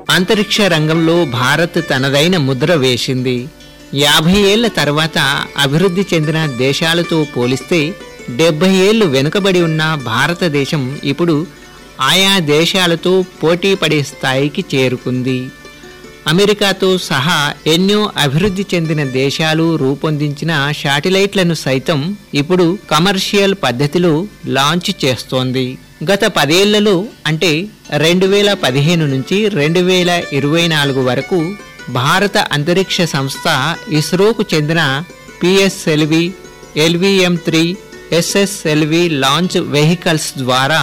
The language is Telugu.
అంతరిక్ష రంగంలో భారత్ తనదైన ముద్ర వేసింది యాభై ఏళ్ల తర్వాత అభివృద్ధి చెందిన దేశాలతో పోలిస్తే డెబ్బై ఏళ్లు వెనుకబడి ఉన్న భారతదేశం ఇప్పుడు ఆయా దేశాలతో పోటీ పడే స్థాయికి చేరుకుంది అమెరికాతో సహా ఎన్నో అభివృద్ధి చెందిన దేశాలు రూపొందించిన శాటిలైట్లను సైతం ఇప్పుడు కమర్షియల్ పద్ధతిలో లాంచ్ చేస్తోంది గత పదేళ్లలో అంటే రెండు వేల పదిహేను నుంచి రెండు వేల ఇరవై నాలుగు వరకు భారత అంతరిక్ష సంస్థ ఇస్రోకు చెందిన PSLV LVM three SSLV launch vehicles ద్వారా